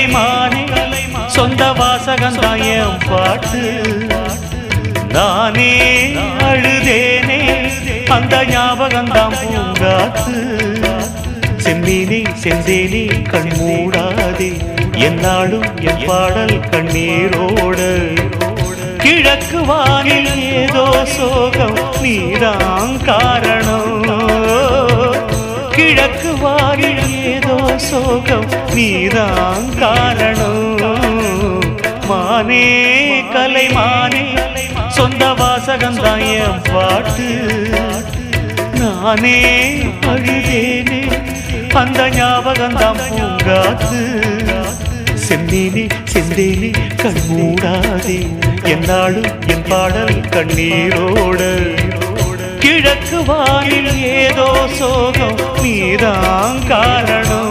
கலைமானே சொந்த வாசகந்தாயம் பாட்டு நானே அழுதேனே அந்த ஞாபகந்தாம் பூங்காத்து செம்மீனே செந்தேனே கண் மூடாதே என்னாலும் என் பாடல் கண்ணீரோடு கிழக்கு வானில் ஏதோ சோகம் நீதான் காரணம் கிழக்கு வானில் ஏதோ சோகம் நீதான் காரணம் மானே கலைமானே சொந்த வாசகந்தாய பாட்டு நானே அழுதேனே அந்த ஞாபகம்தான் பூங்காத்து செந்தேனே செந்தேனே கண் மூடாதே என்னாலும் என் பாடல் கண்ணீரோடு கிழக்கு வானில் ஏதோ சோகம் நீதான் காரணம்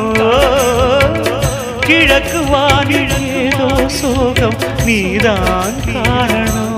கிழக்கு வானில் ஏதோ சோகம் நீதான் காரணம்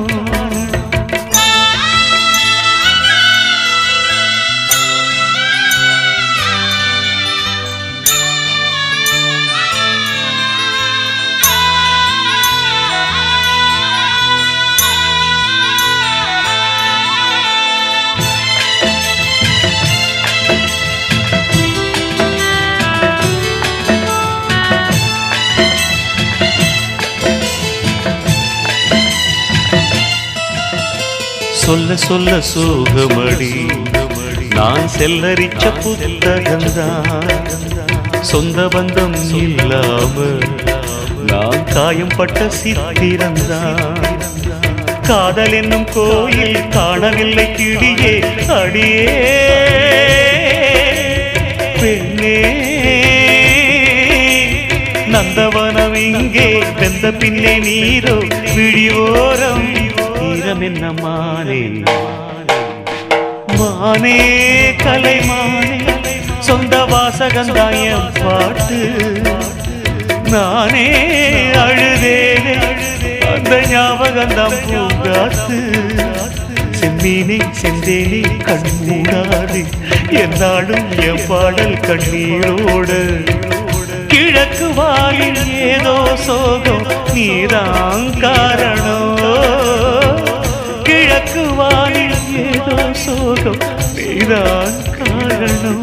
சொல்ல சொல்ல சோகமடி நான் செல்லரிச்ச புத்தகந்தான் சொந்த பந்தம் இல்லாம நான் காயம் பட்ட சித்திரந்தான் காதல் என்னும் கோயில் காணவில்லை கிடியே அடியே பெண்ணே நந்தவனம் இங்கே வெந்த பின்னே நீரோ விழியோரம் ஈரம் என்ன மானே மானே கலைமானே சொந்த வாசகந்தாயம் பாட்டு நானே அழுதேனே அந்த ஞாபகம்தான் பூங்காத்து செம்மீனே செந்தேனே கண் மூடாது என்னாலும் என் பாடல் கண்ணீரோடு கிழக்கு வாயில் ஏதோ சோகம் நீதான் காரணம் கிழக்கு வாயில் ஏதோ சோகம் நீதான் காரணம்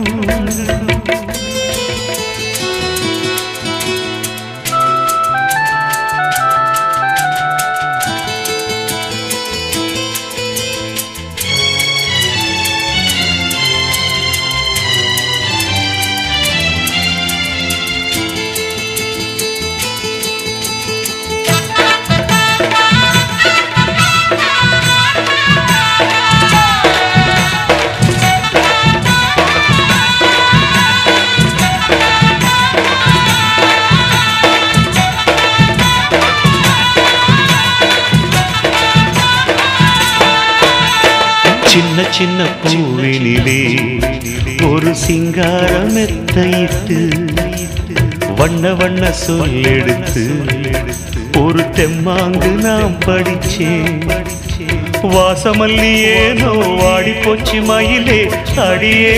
சின்ன சின்ன பூவினிலே ஒரு சிங்கார மெத்தையிட்டு வண்ண வண்ண சொல்லெடுத்து ஒரு தெம்மாங்கு நாம் படிச்சேன் வாசமல்லி ஏனோ வாடி போச்சு மயிலே அடியே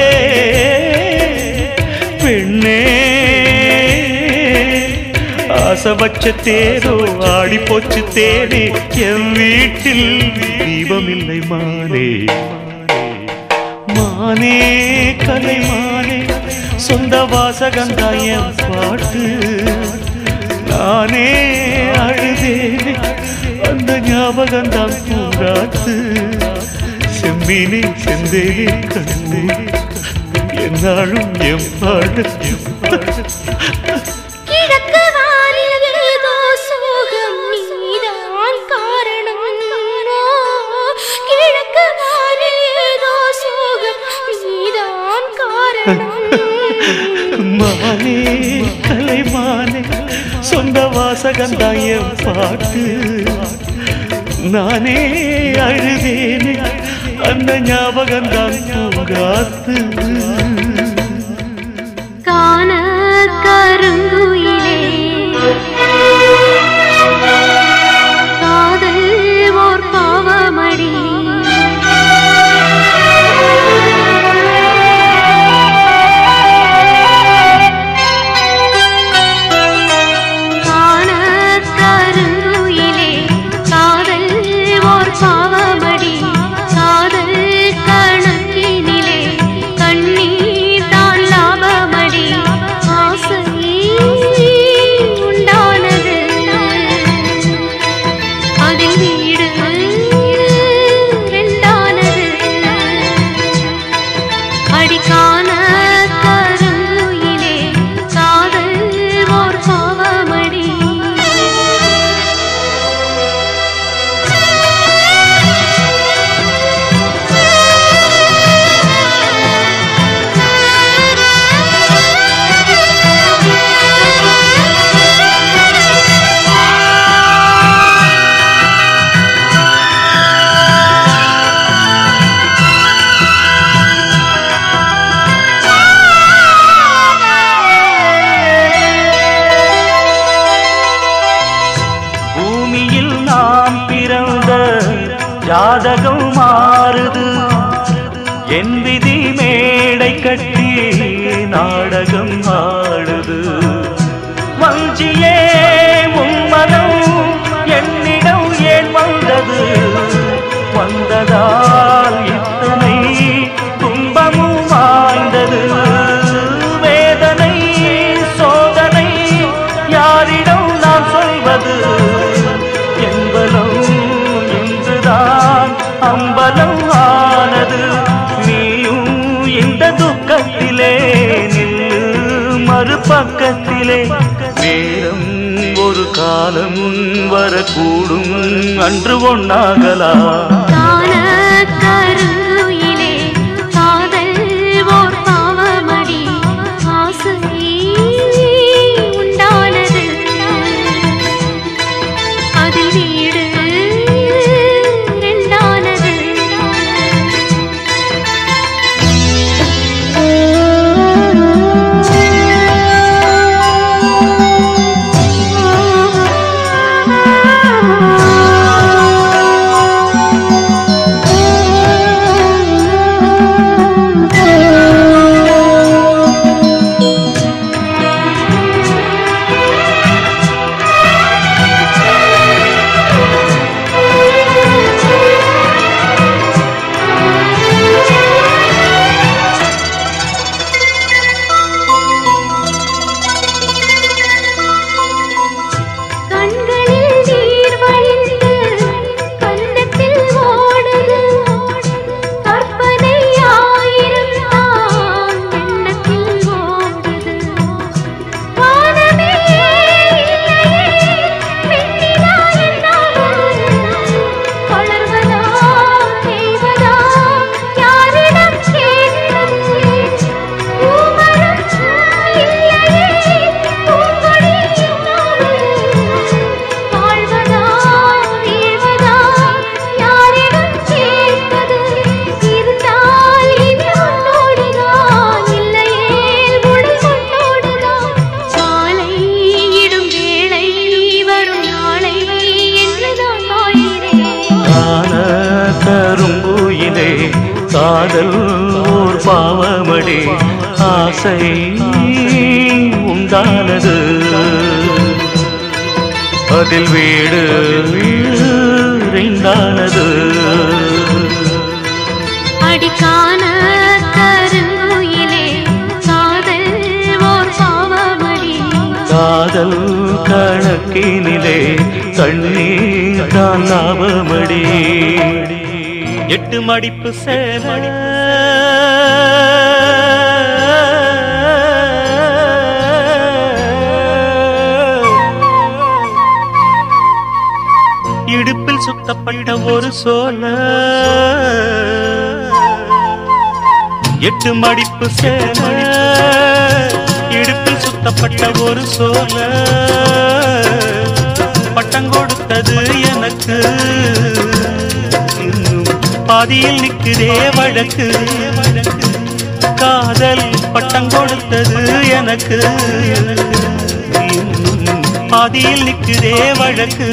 பெண்ணே ஆசை வச்ச தேரோ ஆடி போச்சு தேரே என் வீட்டில் தீபமில்லை மானே மானே கலைமானே சொந்த வாசகந்தாய பாட்டு நானே அழுதேனே அந்த ஞாபகம்தான் பூங்காத்து செம்பினே செந்தேனே கண்ணே என்னாலும் என் பாடு கிழக்கு வானில் ஏதோ சோகம் நீதான் காரணம் கிழக்கு வானில் ஏதோ சோகம் நீதான் காரணம் மானே கலைமானே சொந்த வாசகந்தாய பாட்டு நானே அழுதேனே அந்த ஞாபகம்தான் பூங்காத்து காண கருங்குயிலே காதல் ஓர் பாவமடி ஜாதகம் மாறுது என் விதி மேடை கட்டி நாடகம் ஆடுது வஞ்சியே உம்மனம் என்னிடம் ஏன் வந்தது வந்ததால் இத்தனை துன்பமும் வாழ்ந்தது வேதனை சோதனை யாரிடம் நான் சொல்வது என்பலம் இன்றுதான் அம்பலம் ஆனது நீயும் இந்த துக்கத்திலே நில்லு மறுபக்கத்திலே நேரம் ஒரு காலம் வரக்கூடும் அன்று ஒன்னாகலாம் காண கருயிலே காதல் ஓர் பாவமடி ஆசை உண்டானது அதில் வீடு இரண்டானது கண்களில் நீர் வழிந்து கன்னத்தில் ஓடுது கற்பனை ஆயிரம் தான் எண்ணத்தில் ஓடுது வானமே இல்லையே பெண்ணிலா என்னாவது வளர்வதா தேவதா யாரிடம் கேட்பது பூமரம் இல்லையே பூங்கொடி என்னாவது வாழ்வதா வீழ்வதா யாரிடம் கேட்பது இருந்தால் இது உன்னோடுதான் இல்லையே உடல் கொண்டோடுதான் மாலை இடும் வேளை வரும் நாளை என்றுதான் காய்கிறேன் காண கரும்புயிலே காதல் ஓர் பாவமடி ஆசை உண்டானது அதில் வீடு ரெண்டானது அடிக்கான கருங்குயிலே காதல் ஓர் பாவமடி காதல் கணக்கினிலே கண்ணீர் தான் லாபமடி எட்டு மடிப்பு சேலை இடுப்பில் சுத்தப்பட்ட ஒரு சோல எட்டு மடிப்பு சேல இடுப்பில் சுத்தப்பட்ட ஒரு சோல பட்டம் கொடுத்தது எனக்கு இன்னும் பாதியில் நிற்குதே வழக்கு காதல் பட்டம் கொடுத்தது எனக்கு இன்னும் பாதியில் நிற்குதே வழக்கு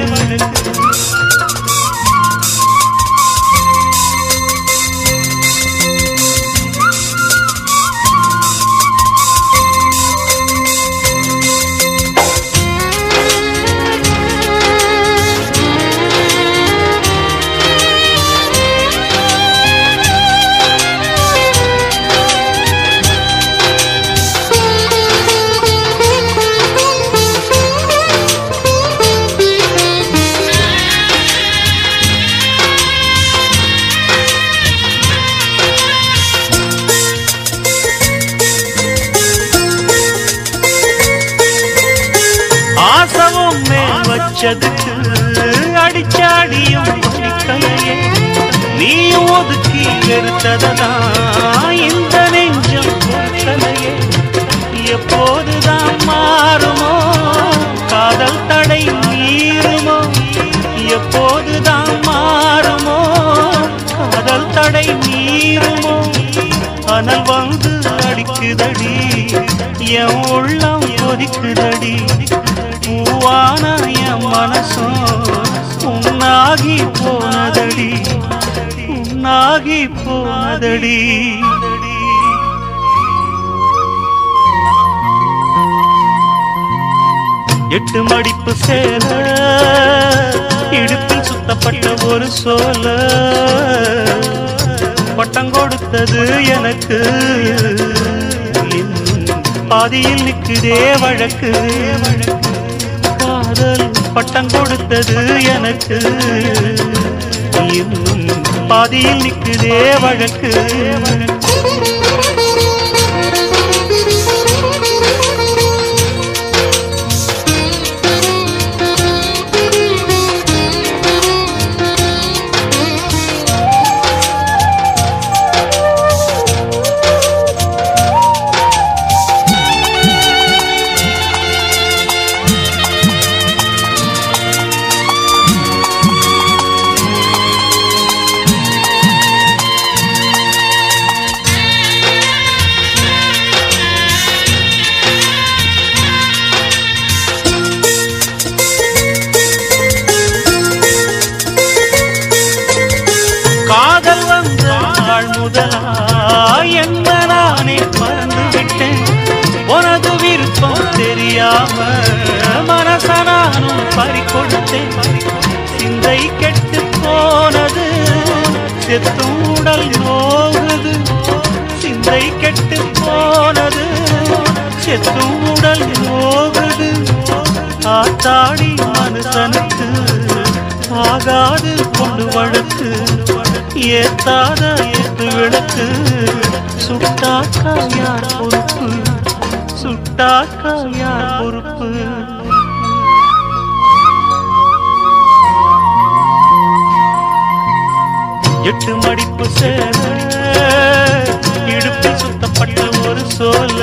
ஆசவும் மேல் வச்சதுக்கு அடிச்சாடியும் பிடிக்கலையே நீயும் ஒதுக்கி வெறுத்ததா இந்த நெஞ்சம் பொறுக்கலையே எப்போதுதான் மாறுமோ காதல் தடை மீறுமோ எப்போதுதான் மாறுமோ காதல் தடை மீறுமோ அனல் வந்து அடிக்குதடி என் உள்ளம் கொதிக்குதடி பூவான என் மனசும் உன்னாகி போனதடி புண்ணாகி போனதடி எட்டு மடிப்பு சேல இடுப்பில் சுத்தப்பட்ட ஒரு சோல பட்டம் கொடுத்தது எனக்கு இன்னும் பாதியில் நிற்குதே வழக்கு காதல் பட்டம் கொடுத்தது எனக்கு இன்னும் பாதியில் நிற்குதே வழக்கு காதல் வந்த நாள் முதலா என்ன நானே மறந்து விட்டேன் உனது விருப்பம் தெரியாம மனச நானும் பறி கொடுத்தேன் சிந்தை கெட்டு போனது செத்தும் உடல் நோகுது சிந்தை கெட்டு போனது செத்தும் உடல் நோகுது ஆத்தாடி மனுஷனுக்கு ஆகாது கொண்டு வழக்கு ஏத்தாத ஏத்து விளக்கு சுட்டாக்கா யார் பொறுப்பு சுட்டாக்கா யார் பொறுப்பு எட்டு மடிப்பு சேர இடுப்பில் சுத்தப்பட்ட ஒரு சோல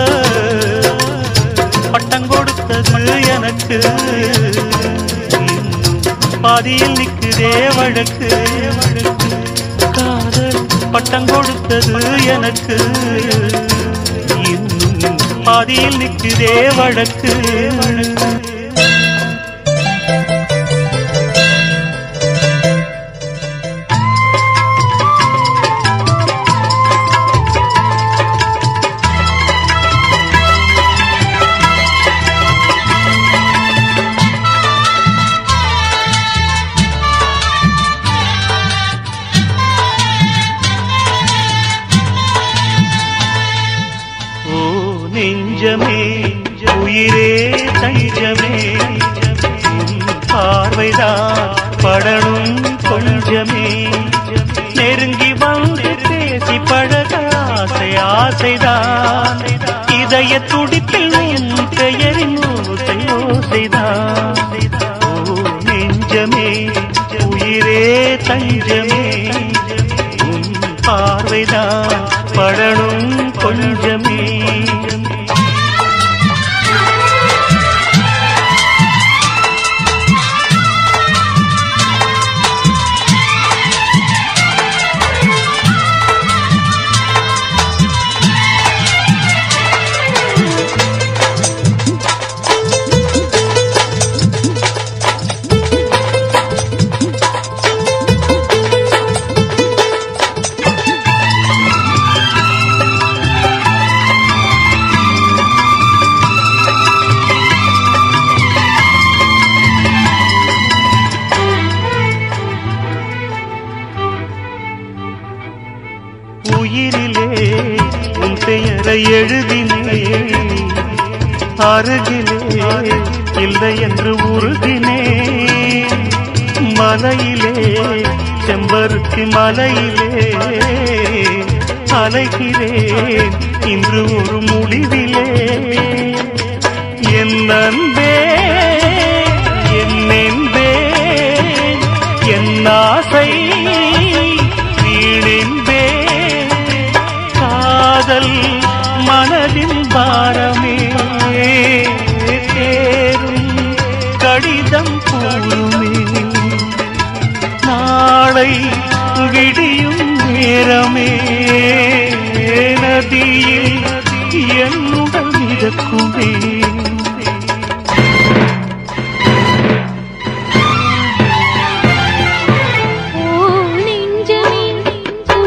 பட்டம் கொடுத்தது எனக்கு இன்னும் பாதியில் நிற்குதே வழக்கு காதல் பட்டம் கொடுத்தது எனக்கு இன்னும் பாதியில் நிற்குதே வழக்கு ஓ நெஞ்சமே உயிரே தஞ்சமே உன் பார்வைதான் படணும் கொஞ்சமே நெருங்கி வந்து பேசி பழக ஆசை ஆசைதான் இதய துடிப்பில் உன் பெயரின் ஓசை ஓசைதான் ஓ நெஞ்சமே உயிரே தஞ்சமே உன் பார்வைதான் படணும் கொஞ்சமே உயிரிலே உன் பெயரை எழுதினே அருகிலே இல்லை என்று உருகினே மலையிலே செம்பருத்தி மலையிலே அலைகிறேன் இன்று ஒரு முடிவிலே என் அன்பே என் என்பே என் ஆசை வீணென்பே காதல் மனதின் பாரமே தேரும் கடிதம் கூறுமே நாளை விடியும் நேரமே நதியில் என்னுடன் மிதக்குமே ஓ நெஞ்சமே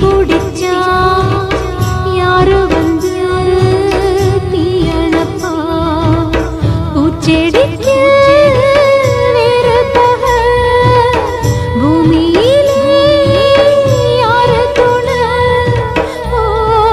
பிடிச்சா யாரு வந்து தீயணப்பா பூச்செடிக்கு வேறு பகை பூமியிலே யாரு துணை ஓ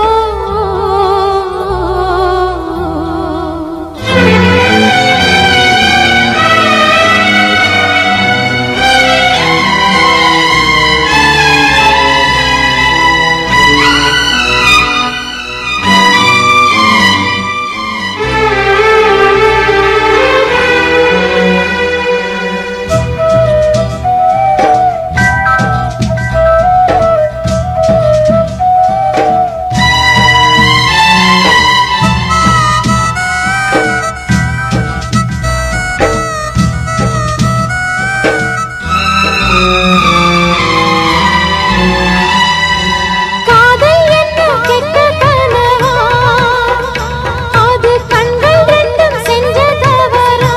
காதல் என்ன கெட்ட கனவா அது கண்கள் ரெண்டும் செஞ்ச தவறா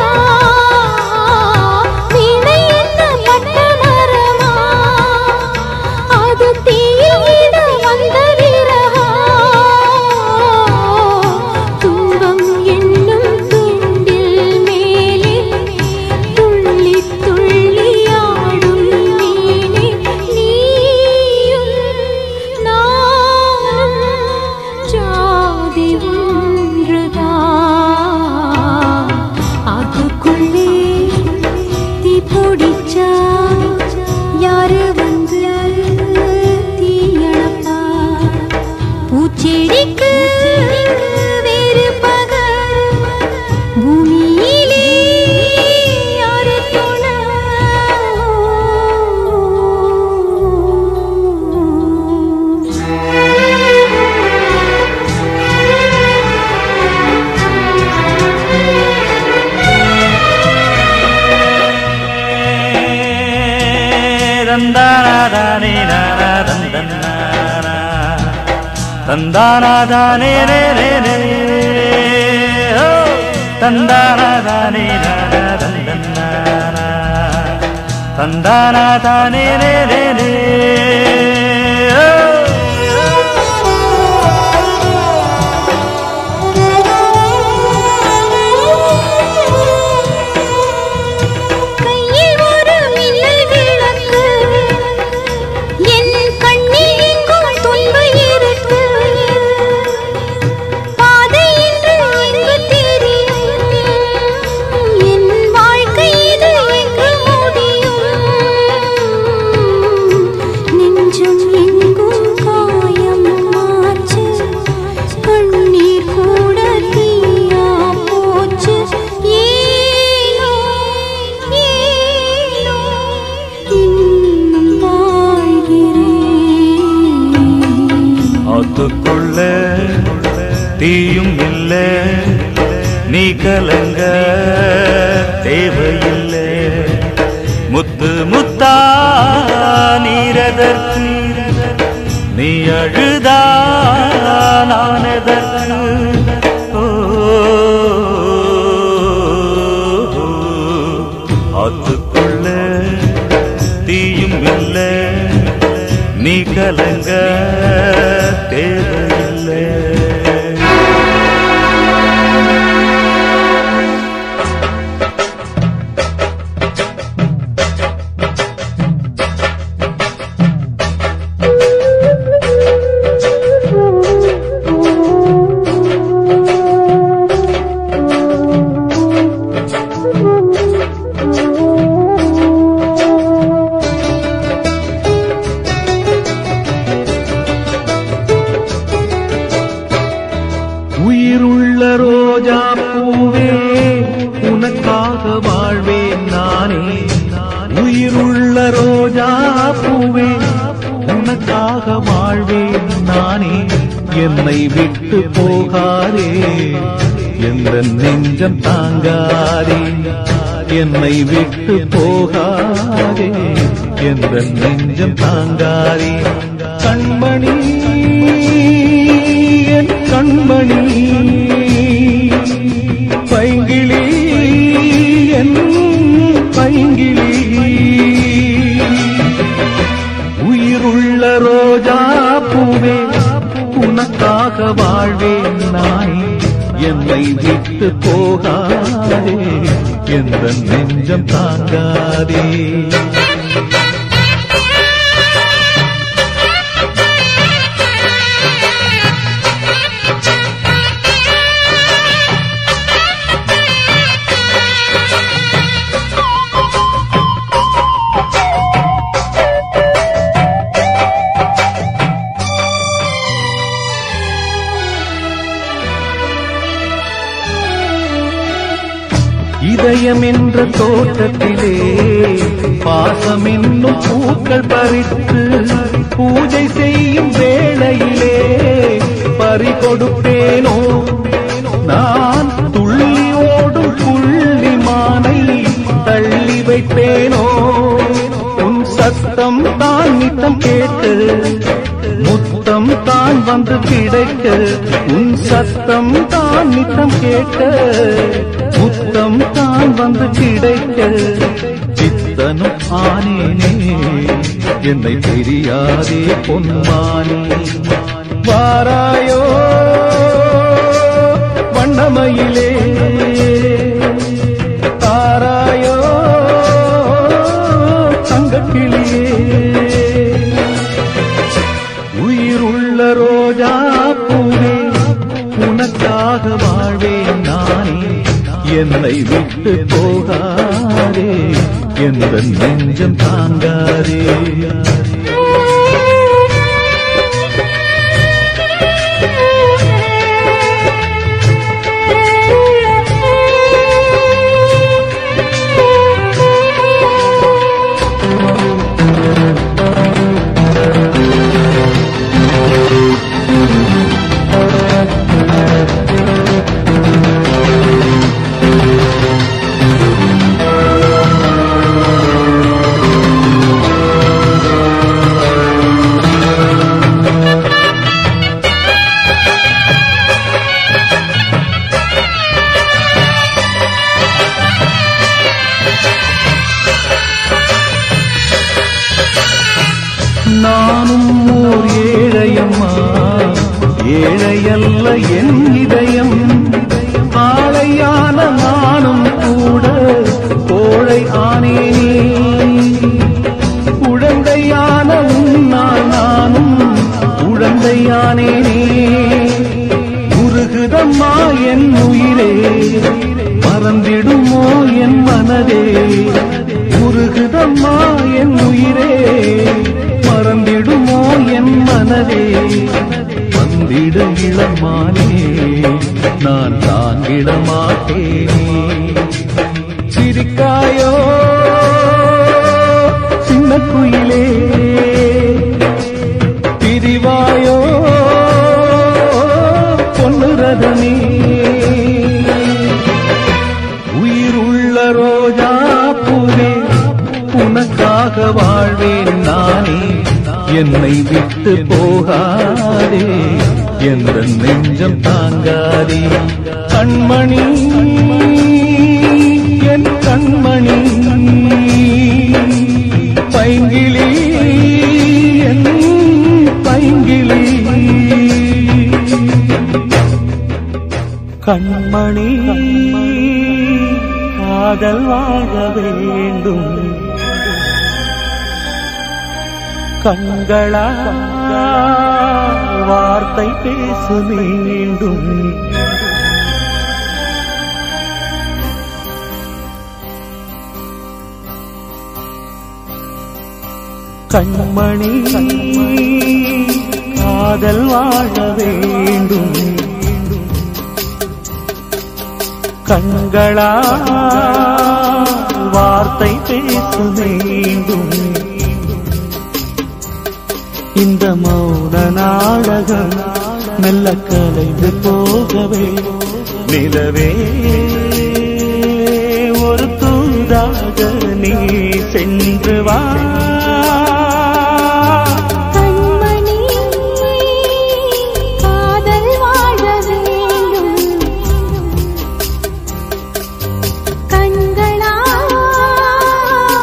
வீணை என்ன பட்ட மரமா அது தீயிட வந்த விரகா துன்பம் என்னும் தூண்டில் மேலே துள்ளி துள்ளி ஆடும் மீனே நீயும் நானும் ஜாதி ஒன்றுதான் அதுக்குள்ளே தீ பிடிச்சா யாரு வந்து தீயணப்பா பூச்செடிக்கு வேறு பகை பூமியிலே யாரு துணை தந்தானே தந்தானே ரே ரே ரே ஓ தந்தானே தந்தானே ரே ரே ரே ஓ கையில் ஒரு மின்னல் விளக்கு என் கண்ணில் எங்கும் துன்ப இருட்டு பாதை என்று எங்கு தெரியும் என் வாழ்க்கை இது எங்கு முடியும் நெஞ்சம் எங்கும் காயம் ஆச்சு கண்ணீர் கூட தீயா போச்சு ஏனோ ஏனோ இன்னும் வாழ்கிறேன் அதுக்குள்ள தீயும் இல்ல நீ கலங்க தேவையில்லை முத்து முத்தா நீரதற்கு நீ அழுதா நான் எதற்கு ஓ, அதுக்குள்ள தீயும் இல்ல நீ கலங்க தேவையில்லை உயிருள்ள ரோஜா பூவே உனக்காக வாழ்வேன் நானே உயிருள்ள ரோஜா பூவே உனக்காக வாழ்வேன் நானே என்னை விட்டு போகாதே எந்த நெஞ்சம் தாங்காதே என்னை விட்டு போகாதே எந்த நெஞ்சம் தாங்காதே கண்மணி என் கண்மணி பைங்கிளி என் பைங்கிளி உயிருள்ள ரோஜா பூவே உனக்காக வாழ்வேன் நானே என்னை விட்டு போகாதே எந்த நெஞ்சம் தாங்காதே இதயம் என்ற தோட்டத்திலே பாசம் என்னும் பூக்கள் பறித்து பூஜை செய்யும் வேளையிலே பறி கொடுப்பேனோ நான் துள்ளி ஓடும் புள்ளி மானை தள்ளி வைப்பேனோ உன் சத்தம் தான் நித்தம் கேட்டு முத்தம் தான் வந்து கிடைக்க உன் சத்தம் தான் நித்தம் கேட்க முத்தம் தான் வந்து கிடைக்க சித்தனும் ஆனேனே என்னை தெரியாதே பொன்மானே வாராயோ வண்ணமயிலே தாராயோ தங்கக்கிளியே உயிருள்ள ரோஜா பூவே உனக்காக வாழ்வேன் நானே என்னை விட்டு போகாதே எந்த நெஞ்சம் தாங்காதே நானும் ஓர் ஏழையம்மா ஏழையல்ல என் இதயம் ஆளையான நானும் கூட கோழை ஆனேனே குழந்தையான உன்னால் நானும் குழந்தையானேனே உருகுதம்மா என் உயிரே மறந்திடுமோ என் மனதே உருகுதம்மா என் உயிரே மறந்திடுமோ என் மனதே வந்திட இளமானே நான் தாங்கிட மாட்டேனே சிரிக்காயோ சின்ன குயிலே பிரிவாயோ பொன்னு ரதமே உயிருள்ள ரோஜா பூவே உனக்காக வாழ்வேன் நானே என்னை விட்டு போகாதே எந்த நெஞ்சம் தாங்காதே கண்மணி என் கண்மணி பைங்கிளி என் பைங்கிளி கண்மணி காதல் வாழ வேண்டும் கண்களா வார்த்தை பேச வேண்டும் கண்மணி காதல் வாழ வேண்டும் கண்களா வார்த்தை பேச வேண்டும் இந்த மௌன நாடகம் மெல்ல கலைந்து போகவே நிலவே ஒரு தூதாக நீ சென்று வா கண்மணி காதல் வாழ வேண்டும் கண்களா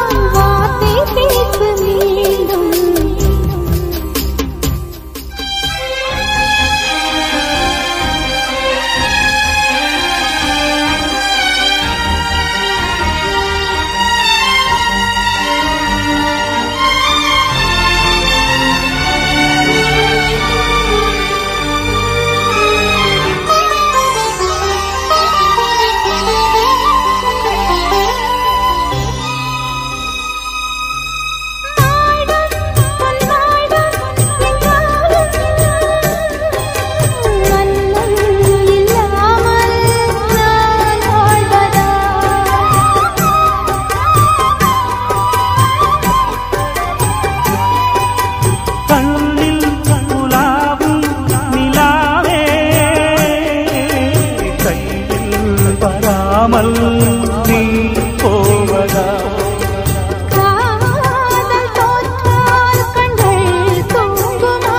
வார்த்தை பேச வேண்டும் சொல்லாமல் நீ போவதா காதல் தோற்றால் கண்கள் தூங்குமா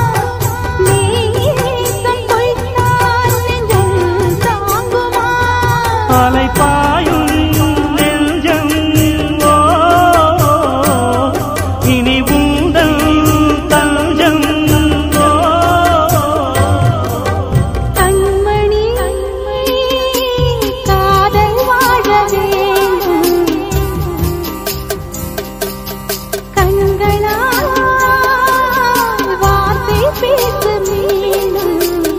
நேசம் பொய்த்தால் நெஞ்சம் தாங்குமா அலைப்பாயும் நெஞ்சம் ஓ, இனி உந்தல் தஞ்சம் ஓ. கண்மணி காதல் வாழ வேண்டும் கண்களா வார்த்தை பேச மீண்டும்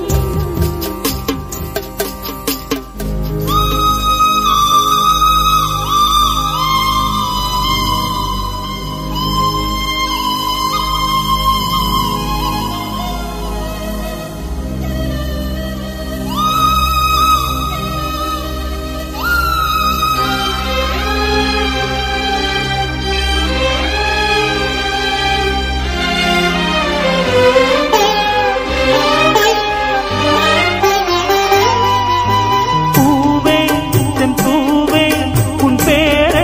பூவே தென் பூவே உன் பேரை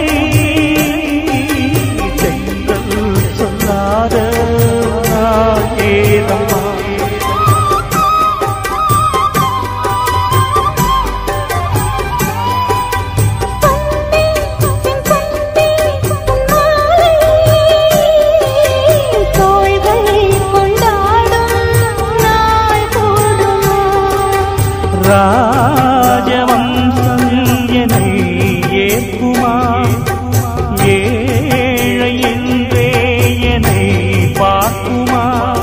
தென்றல் சொல்லாத நான் ஏதம்மா ராஜவம்சம் என்னை ஏற்குமா ஏழை என்றே என்னை பார்க்குமா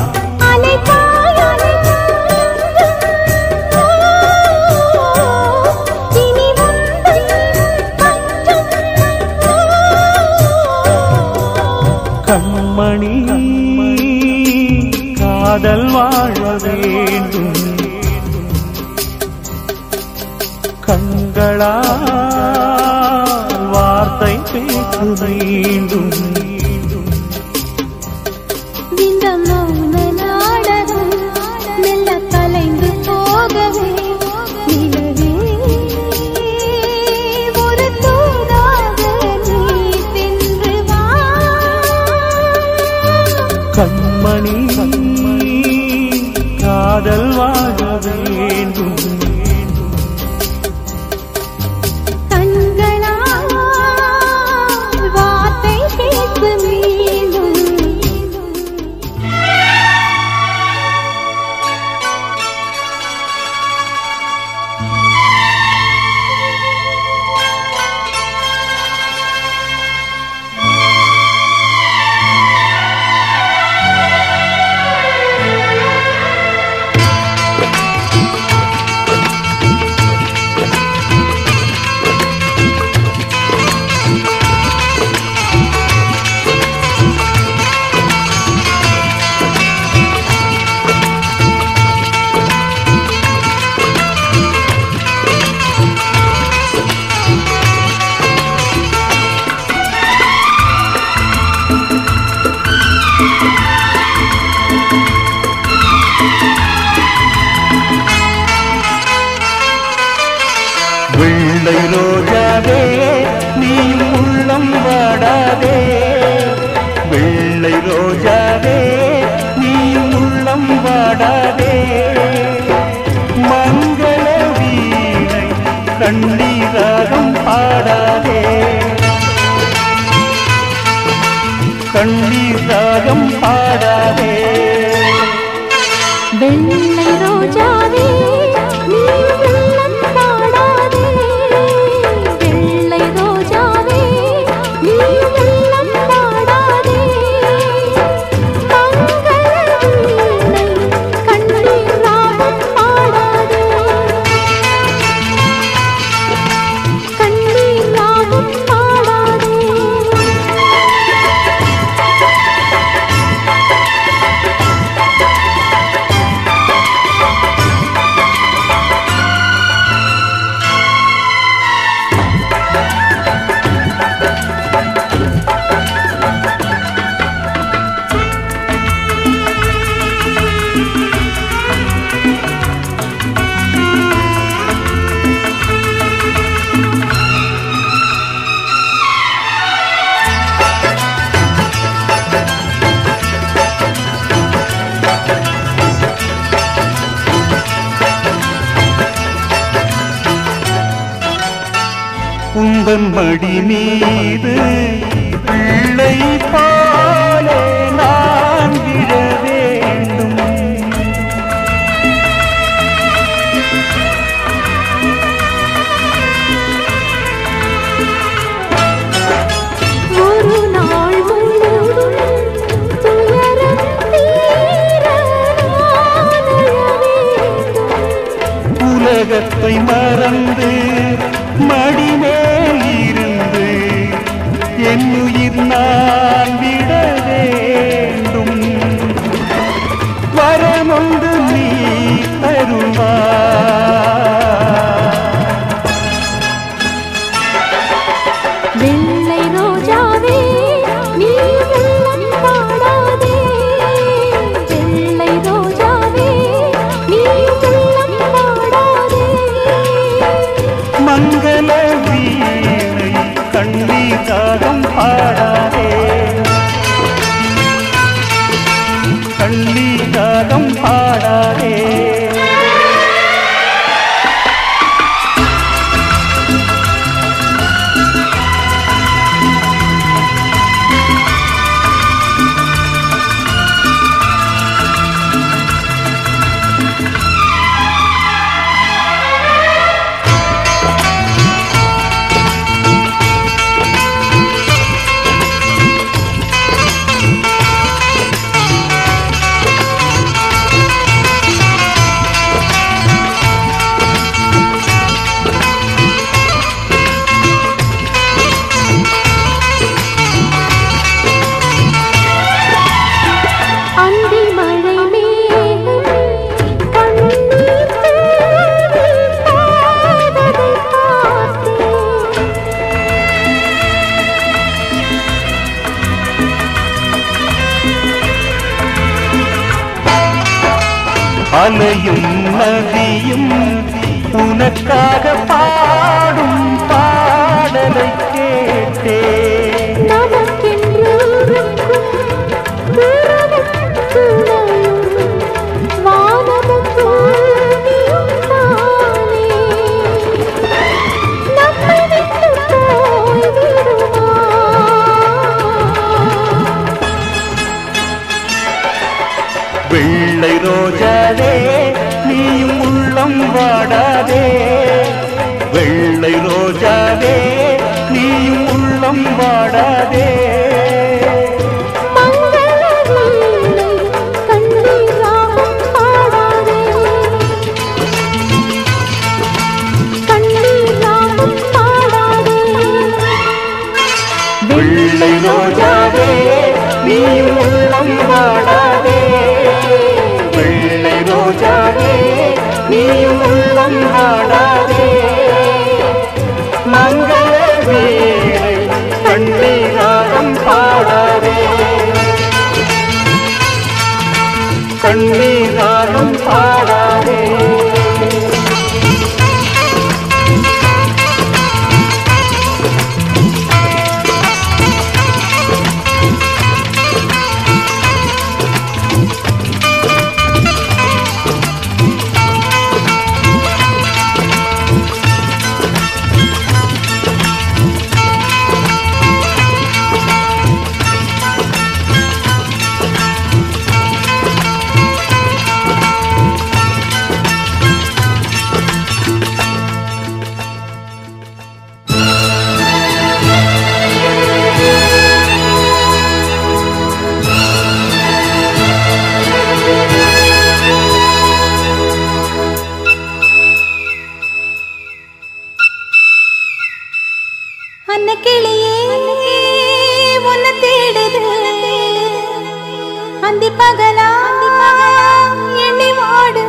கண்மணி காதல் வாழ வேண்டும் கண்களா வார்த்தை பேச வேண்டும் இந்த மௌன நாடகம் மெல்ல கலைந்து போகவே நிலவே ஒரு தூதாக நீ சென்று வா கண்மணி காதல் வாழ வேண்டும் கண்களா வார்த்தை பேச மீண்டும் வெள்ளை ரோஜாவே நீ உள்ளம் வாடாதே வெள்ளை ரோஜாவே நீ உள்ளம் வாடாதே மங்கள வீணை கண்ணீராகம் பாடாதே கண்ணீராகம் பாடாதே வெள்ளை ரோஜாவே நீ உள்ளம் பாடாதே வெள்ளை ரோஜாவே நீ உள்ளம் பாடாதே மங்கள வீணை கண்ணீர் ராகம் பாடாதே கண்ணீர் ராகம் பாடாதே கண்மணி உந்தன் மடி மீது பிள்ளை பாலே நான் விழ வேண்டும் ஒரு நாள் முழுவதும் துயரம் தீர நான் அழ வேண்டும். உலகத்தை மறந்து மடிமேல் இருந்து என் உயிர் நான் விட வேண்டும் வரமொன்று நீ தருவாய் வெள்ளை ரோஜாவே நீ உள்ளம் பாடாதே வெள்ளை ரோஜாவே நீ உள்ளம் பாடாதே மங்கள வீணை கண்ணீர் தாகம் பாடாதே கண்ணீர் தாகம் பாடாதே அந்தி மழை மேகம் கண்ணீர் தூவி பாய்வதை பார்த்தேன் அலையும் நதியும் உனக்காக பாடும் பாடலை கேட்டேன் நமக்கென்று இருக்கும் உறவும் துணையும் வானமும் பூமியும் தானே. நம்மை விட்டுப் போய்விடுமா? வெள்ளை ரோஜாவே நீயும் உள்ளம் வாடாதே வெள்ளை ரோஜாவே நீயும் உள்ளம் வாடாதே மங்கள வீணை கண்ணீர் ராகம் பாடாதே. கண்ணீர் ராகம் பாடாதே. வெள்ளை ரோஜாவே நீயும் உள்ளம் வாடாதே வெள்ளை ரோஜாவே நீயும் உள்ளம் வாடாதே மங்கள வீணை கண்ணீராகம் பாடாதே கண்ணீராகம் பாடாதே அன்ன கிளியே உன்னை தேடுது அந்தி பகலா எண்ணி வாடு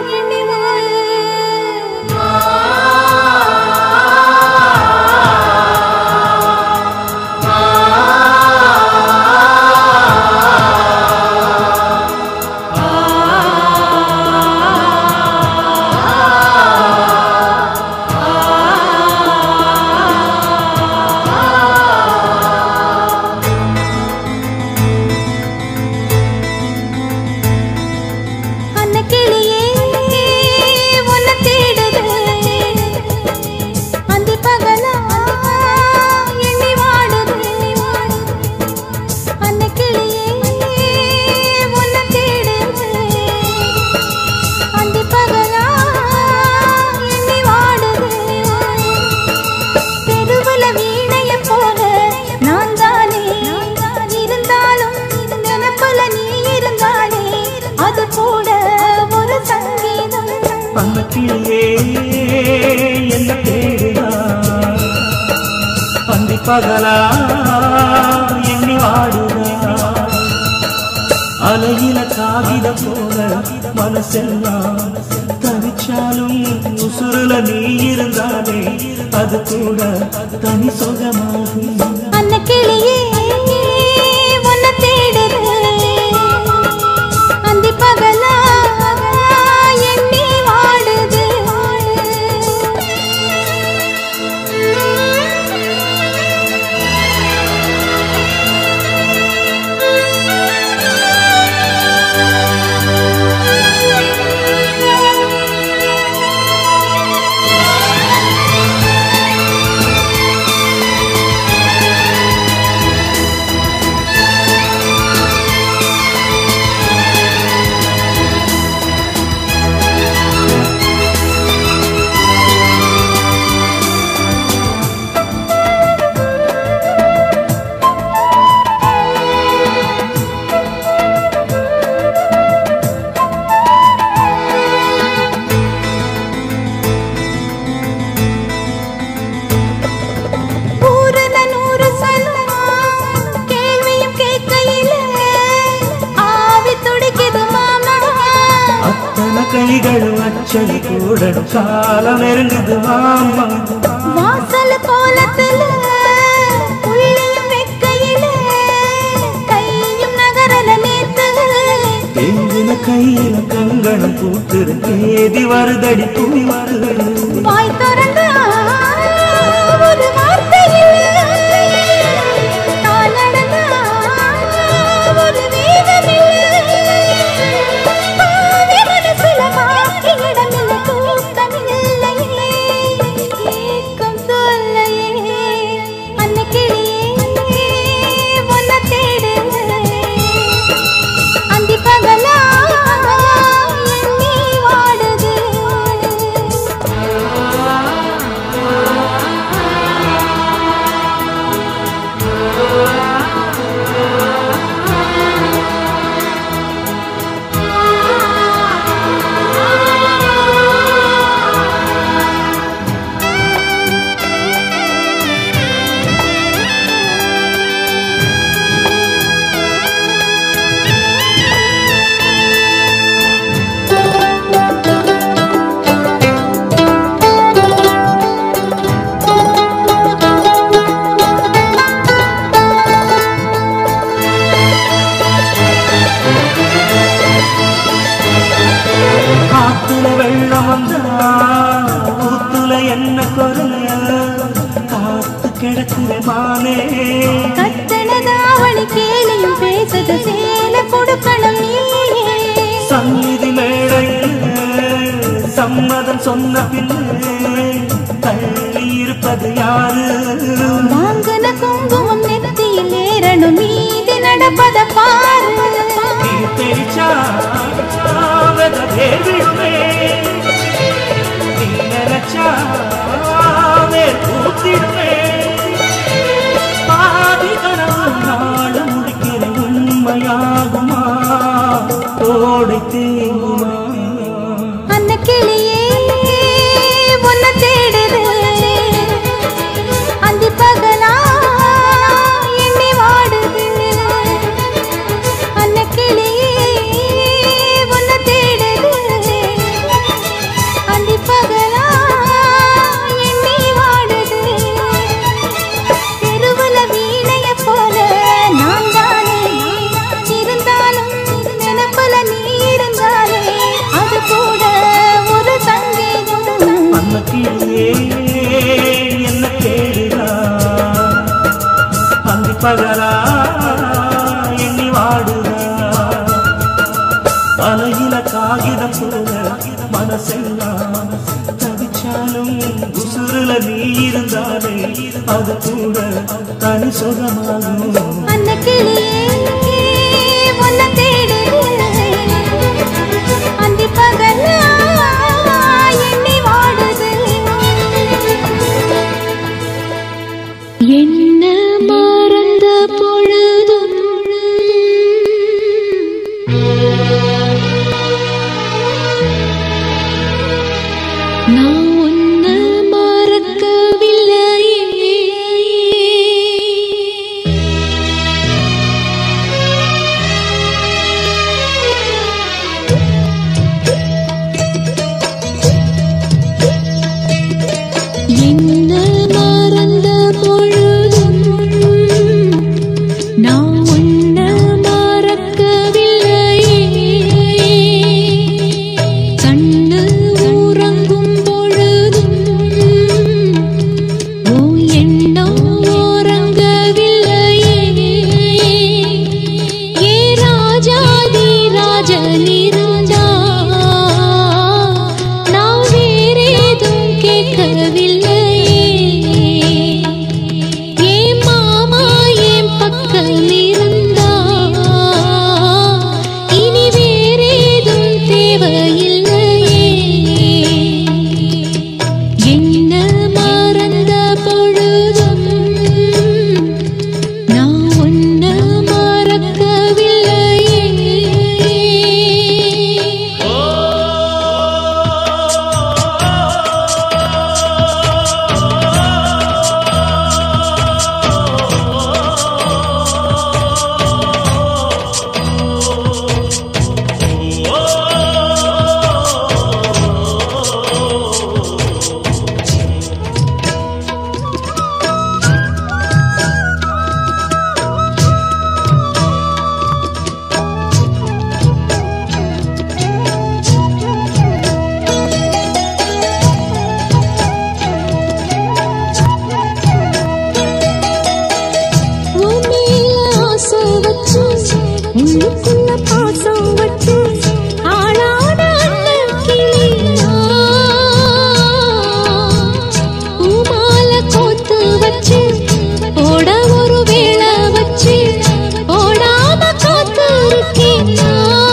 அந்த கிளியே என்ன தேடுதா அந்தி பகலா எண்ணி வாடுதா அலையில காகித போல மனசெல்லாம் தவிச்சாலும் உசுருல நீ இருந்தாலே அது கூட தனி சுகமாகும் அன்ன கிளியே உன்னை தேடுது அந்தி பகலா எண்ணி வாடுது ஊருல நூறு சலம் கேள்வியும் கேட்கையில ஆவி துடிக்குது மாமா அத்தனை கைகளும் அச்சடி கூட காலம் நெருங்குது மாமா வாசல் கோலத்துல புள்ளியும் வைக்கையில கையும் நகரல நேத்து எங்கின கையில கங்கணம் கூட்டுரு தேதி வருதடி துணி வருது வாய் திறந்து ஒரு வார்த்தையில் நான் நடந்த ஒரு வேதமில்லை பாவி மனசுல பாக்கி இடமில்லை தூக்கமில்லையே ஏக்கம் சொல்லையே அன்னை கிளியே உன்னை தேடுவேன் அந்தி பகலா எண்ணி வாடுது காத்துல வெள்ளம் வந்தா ஊத்துல என்ன குறைய காத்து கிடக்குற மானே கட்டணதாவணி கேலியும் பேசுது சேல கொடுக்கணும் நீயே சந்நிதி மேடையில் சம்மதம் சொன்ன பின்னே தள்ளி இருப்பது யாரு வாங்கின குங்குமம் நெத்தியில் ஏறணும் மீதி நடப்பத பாரு நீ தெரிச்சா வெதவே விடுமே நீ நினைச்சா வேர் பூத்திடுமே பாதி கனவு நாடு முடிக்கிற உண்மையாகுமா ஓடை தேங்குமா அன்ன கிளியே உன்னை தேடுது அந்தி பகலா எண்ணி வாடுது அன்ன கிளியே உன்னை தேடுது அந்தி பகலா எண்ணி வாடுது தெருவுல வீணைய போல நான் தானே இருந்தாலும் நினைப்புல நீ இருந்தாலே அது கூட ஒரு சங்கீதம் அன்ன கிளியே என்ன கேடுதா அந்தி பகலா எண்ணி வாடுதா அலையில காகிதம் போல மனசெல்லாம் தவிச்சாலும் உசுருல நீ இருந்தாலே அது கூட தனி சுகமாகும் அன்ன கிளியே உன்னை தேடுது அந்தி பகலா எண்ணி வாடுது என்ன மறந்த பொழுதும் நான் உன்ன மறக்கவில்லையே என்ன மறந்த பொழுதும் நான் உன்ன மறக்கவில்லையே கண்ணு உறங்கும் பொழுதும் உன் எண்ணம் உறங்கவில்லையே ஏ ராஜாதி ராஜனிருந்தா நான் வேறேதும் கேட்கவில்லையே ஏ மாமா என் பக்கம் இருந்தா இனி வேறேதும் தேவையில்லையே என்ன மறந்த பொழுதும் நான் உன்ன மறக்கவில்லையே உன் மேல ஆசை வச்சு, உள்ளுக்குள்ள பாசம் வச்சு, ஆளான அண்ணன் கிளியா. பூமால கோத்து வச்சு, ஓட ஒரு வேளை வச்சு, ஓடாம காத்திருக்கேனா.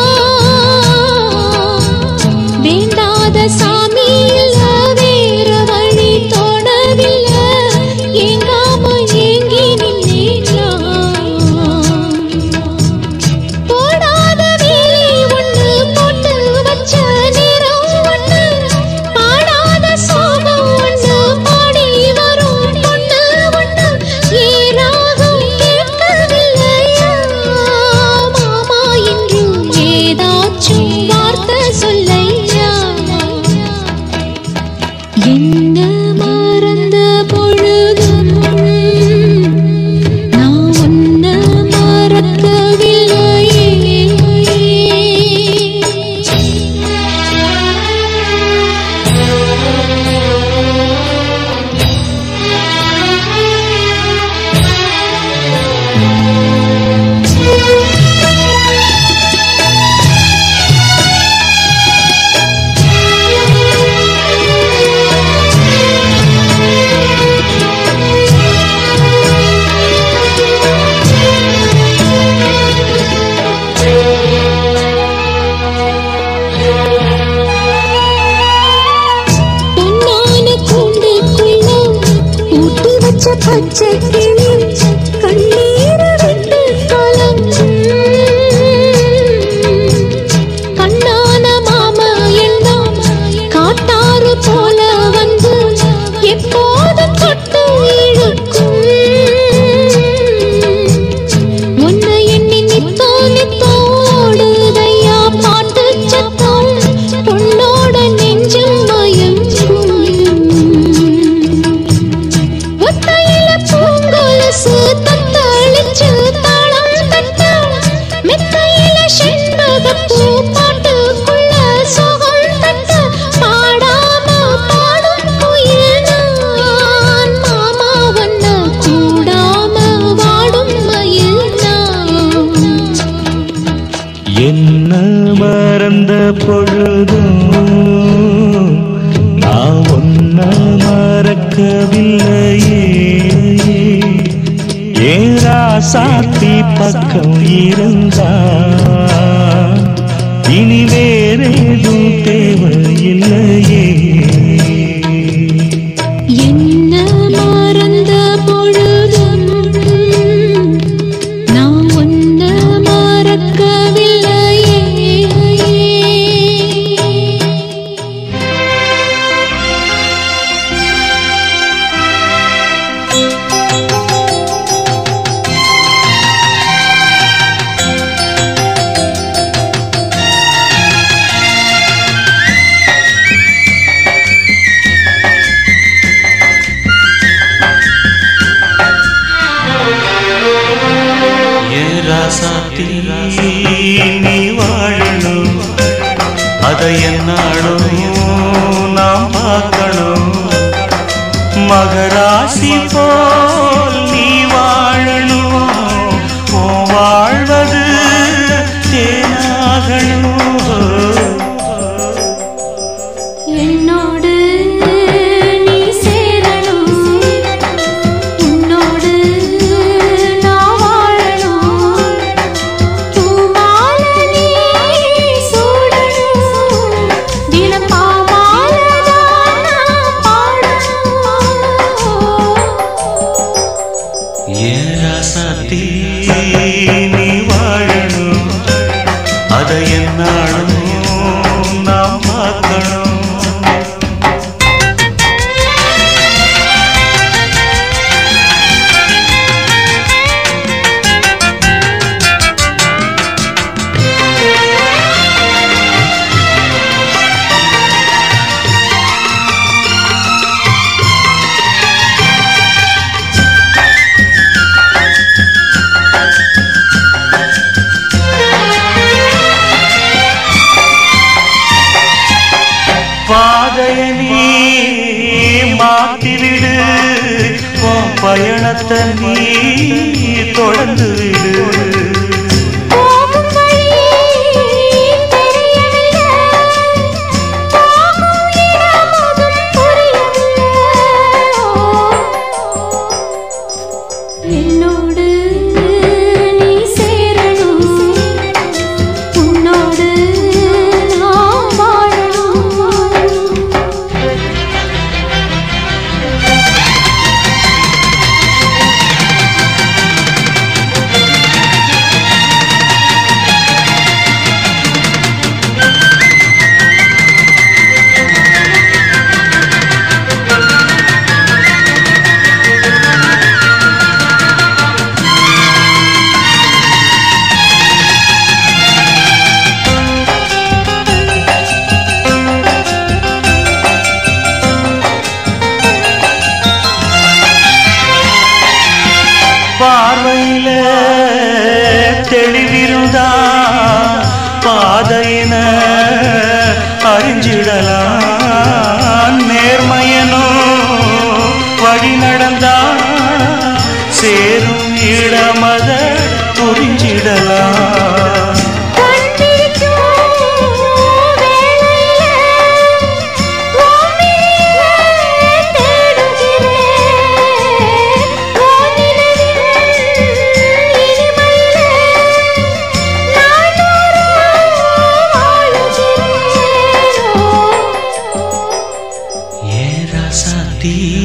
வேண்டாத சாமி இல்ல வேற வழி தோணவில்லை ஏங்காம ஏங்கி நின்னேனா போடாத வேலி ஒண்ணு போட்டு வச்ச நேரம் ஒண்ணு பாடாத சோகம் ஒண்ணு பாடி வரும் பொண்ணு ஒண்ணு ஏராகம் கேட்கவில்லையா மாமா என்று ஏதாச்சும் வார்த்தை சொல்லையா என்ன மறந்த பொழுதும் நான் உன்ன மறக்கவில்லையே பொன்னான கூண்டுக்குள்ள பூட்டு வச்ச பச்சை கிளி கண்ணீர் விட்டு கலங்கும் கண்ணான மாமா எண்ணம் காட்டாறு போல வந்து எப்போதும் தொட்டு இழுக்கும் உன்னை எண்ணி நித்தோ நித்தோ ஓடுதையா பாட்டு சத்தம் பொண்ணோட நெஞ்சும் மயங்கும் ஒத்தையில பூங்கொலுசு தத்தளிச்சு தாளம் தட்ட மெத்தையில செண்பகப்பூ பாட்டுக்குள்ள சுகம் தட்ட பாடாம பாடும் குயில் நான் மாமா ஒன்ன கூடாம வாடும் மயில் நான் என்ன மறந்த பொழுதும் நான் ஒன்ன மறக்கவில்லையே ஏரா சாத்தி பக்கம் இருந்தா இனி வேறேதும் தேவையில்லையே என்ன மறந்த பொழுதும் நான் உன்ன மறக்கவில்லையே என்னாலும் நாம் பார்க்கணும் மகராசி போல் நீ வாழணும் உன் வாழ்வது தேனாகணும் என்னோடு நீ சேரணும் உன்னோடு நான் வாழணும் பூமாலை நீ சூடணும் தினம் பாமாலைதான் நான் பாடணும் ஏன் ராசாத்தி நீ வாழணும் அதை என்னாலும் நாம் பார்க்கணும் பாதைய நீ மாத்திவிடு உன் பயணத்தை நீ தொடர்ந்து விடு போகும் வழி தெரியவில்லை போகும் இடம் அதுவும் புரியவில்லை என்னோடு நீ சேரணும் உன்னோடு நான் வாழணும் பார்வையில தெளிவிருந்தா பாதையின அறிஞ்சிடலாம் நேர்மையனோ வழி நடந்தா சேரும் இடமத புரிஞ்சிடலாம் கண்பிடிக்கும் வேளையில உன்னிலே தேடுகிறேன் உன் நினைவின் இனிமையில நான் ஒரு வாழுகிறேன் ஏ ராசாத்தி